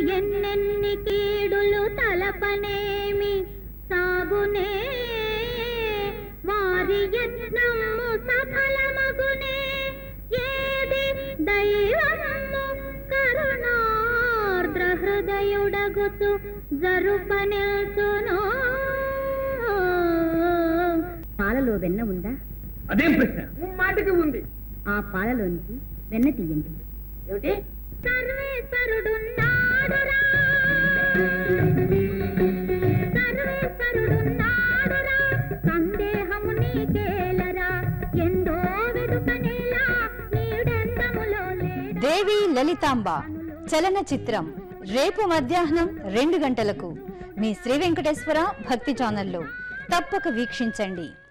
ఎన్నెన్ని కీడులు తలపనేమి సాగునే వారి యత్నము సఫలమగునే ఏది దైవము కరుణార్ద్ర హృదయుడగుచు జరుపనిల్చును పాలలో వెన్న ఉందా అదేం ప్రశ్న మాటకి ఉంది ఆ పాలలోంచి వెన్న తీయండి ఏమిటి సర్వేశ్వరుడున్నాడురా సర్వేశ్వరుడున్నాడురా సందేహము నీకేలరా ఎందో వెదుకనేలా నీడెందములో లేడా దేవి లలితాంబ చలన చిత్రం రేపు మధ్యాహ్నం రెండు గంటలకు మీ శ్రీ వెంకటేశ్వర భక్తి ఛానల్లో తప్పక వీక్షించండి